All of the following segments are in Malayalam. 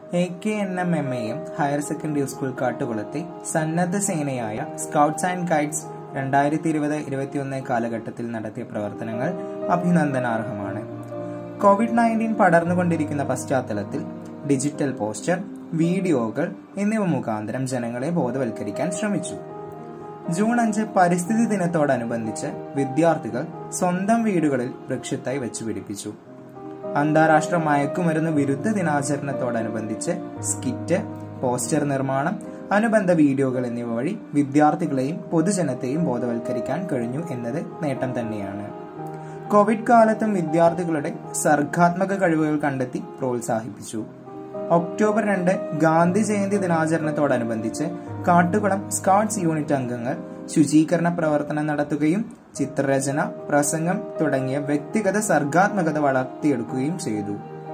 A K N M M A M higher secondary school കാട്ടുകുളത്തെ സന്നദ്ധ സേനയായ സ്കൗട്ട്സ് ആൻഡ് ഗൈഡ്സ് രണ്ടായിരത്തി ഇരുപത് ഇരുപത്തിയൊന്ന് കാലഘട്ടത്തിൽ നടത്തിയ പ്രവർത്തനങ്ങൾ അഭിനന്ദനാർഹമാണ് കോവിഡ് നയൻറ്റീൻ പടർന്നുകൊണ്ടിരിക്കുന്ന പശ്ചാത്തലത്തിൽ ഡിജിറ്റൽ പോസ്റ്റർ വീഡിയോകൾ എന്നിവ മുഖാന്തരം ജനങ്ങളെ ബോധവൽക്കരിക്കാൻ ശ്രമിച്ചു ജൂൺ അഞ്ച് പരിസ്ഥിതി ദിനത്തോടനുബന്ധിച്ച് വിദ്യാർത്ഥികൾ സ്വന്തം വീടുകളിൽ വൃക്ഷത്തൈ വെച്ചുപിടിപ്പിച്ചു അന്താരാഷ്ട്ര മയക്കുമരുന്ന് വിരുദ്ധ ദിനാചരണത്തോടനുബന്ധിച്ച് സ്കിറ്റ് പോസ്റ്റർ നിർമ്മാണം അനുബന്ധ വീഡിയോകൾ എന്നിവ വഴി വിദ്യാർത്ഥികളെയും പൊതുജനത്തെയും ബോധവൽക്കരിക്കാൻ കഴിഞ്ഞു എന്നത് നേട്ടം തന്നെയാണ് കോവിഡ് കാലത്തും വിദ്യാർത്ഥികളുടെ സർഗാത്മക കഴിവുകൾ കണ്ടെത്തി പ്രോത്സാഹിപ്പിച്ചു ഒക്ടോബർ രണ്ട് ഗാന്ധി ജയന്തി ദിനാചരണത്തോടനുബന്ധിച്ച് കാട്ടുകുളം സ്കൗട്ട്സ് യൂണിറ്റ് അംഗങ്ങൾ ശുചീകരണ പ്രവർത്തനം നടത്തുകയും ചിത്രരചന പ്രസംഗം തുടങ്ങിയ വ്യക്തിഗത സർഗാത്മകത വളർത്തിയെടുക്കുകയും ചെയ്തു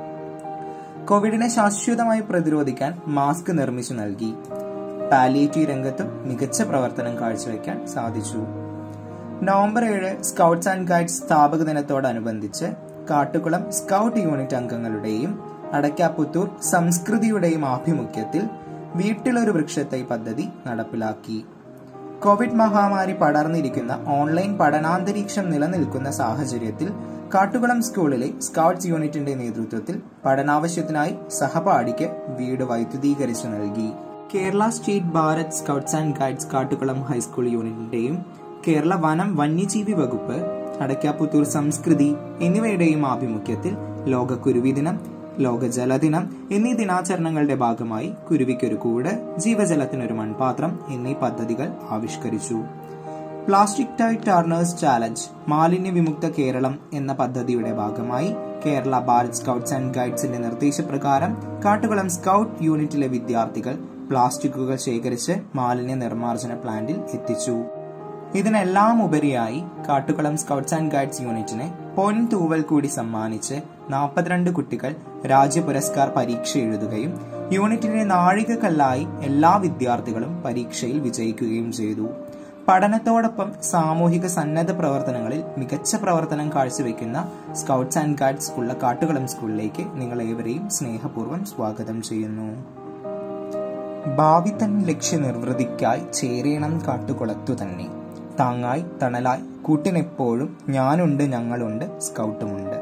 കോവിഡിനെ ശാശ്വതമായി പ്രതിരോധിക്കാൻ മാസ്ക് നിർമ്മിച്ചു നൽകി പാലിയേറ്റീവ് രംഗത്തും മികച്ച പ്രവർത്തനം കാഴ്ചവെക്കാൻ സാധിച്ചു നവംബർ ഏഴ് സ്കൗട്ട്സ് ആൻഡ് ഗൈഡ്സ് സ്ഥാപക ദിനത്തോടനുബന്ധിച്ച് കാട്ടുകുളം സ്കൗട്ട് യൂണിറ്റ് അംഗങ്ങളുടെയും അടയ്ക്കാപ്പുത്തൂർ സംസ്കൃതിയുടെയും ആഭിമുഖ്യത്തിൽ വീട്ടിലൊരു വൃക്ഷത്തൈ പദ്ധതി നടപ്പിലാക്കി കോവിഡ് മഹാമാരി പടർന്നിരിക്കുന്ന ഓൺലൈൻ പഠനാന്തരീക്ഷം നിലനിൽക്കുന്ന സാഹചര്യത്തിൽ കാട്ടുകുളം സ്കൂളിലെ സ്കൗട്ട്സ് യൂണിറ്റിന്റെ നേതൃത്വത്തിൽ പഠനാവശ്യത്തിനായി സഹപാഠിക്ക് വീട് വൈദ്യുതീകരിച്ചു നൽകി Kerala state Bharat scouts and guides Kattukulam high school യൂണിറ്റിന്റെയും കേരള വനം വന്യജീവി വകുപ്പ് അടയ്ക്കാപ്പുത്തൂർ സംസ്കൃതി എന്നിവയുടെയും ആഭിമുഖ്യത്തിൽ ലോക കുരുവി ദിനം ലോക ജലദിനം എന്നീ ദിനാചരണങ്ങളുടെ ഭാഗമായി കുരുവിക്കൊരു കൂട് ജീവജലത്തിനൊരു മൺപാത്രം എന്നീ പദ്ധതികൾ ആവിഷ്കരിച്ചു പ്ലാസ്റ്റിക് ടൈ ടർണേഴ്സ് ചാലഞ്ച് മാലിന്യ വിമുക്ത കേരളം എന്ന പദ്ധതിയുടെ ഭാഗമായി കേരള ഭാരത് സ്കൗട്ട്സ് ആൻഡ് ഗൈഡ്സിന്റെ നിർദ്ദേശപ്രകാരം കാട്ടുകുളം സ്കൗട്ട് യൂണിറ്റിലെ വിദ്യാർത്ഥികൾ പ്ലാസ്റ്റിക്കുകൾ ശേഖരിച്ച് മാലിന്യ നിർമ്മാർജ്ജന പ്ലാന്റിൽ എത്തിച്ചു ഇതിനെല്ലാം ഉപരിയായി കാട്ടുകുളം സ്കൗട്ട്സ് ആൻഡ് ഗൈഡ്സ് യൂണിറ്റിന് പൊൻ തൂവൽ കൂടി സമ്മാനിച്ച് നാൽപ്പത്തിരണ്ട് കുട്ടികൾ രാജ്യ പുരസ്കാർ പരീക്ഷ എഴുതുകയും യൂണിറ്റിന്റെ നാഴികക്കല്ലായി എല്ലാ വിദ്യാർത്ഥികളും പരീക്ഷയിൽ വിജയിക്കുകയും ചെയ്തു പഠനത്തോടൊപ്പം സാമൂഹിക സന്നദ്ധ പ്രവർത്തനങ്ങളിൽ മികച്ച പ്രവർത്തനം കാഴ്ചവെക്കുന്ന സ്കൗട്ട്സ് ആൻഡ് ഗൈഡ്സ് ഉള്ള കാട്ടുകുളം സ്കൂളിലേക്ക് നിങ്ങൾ ഏവരെയും സ്നേഹപൂർവ്വം സ്വാഗതം ചെയ്യുന്നു ഭാവി തൻ ലക്ഷ്യനിർവൃതിക്കായി ചേരേണം കാട്ടുകുളത്തു തന്നെ താങ്ങായി തണലായി കൂട്ടിനെപ്പോഴും ഞാനുണ്ട് ഞങ്ങളുണ്ട് സ്കൗട്ടുമുണ്ട്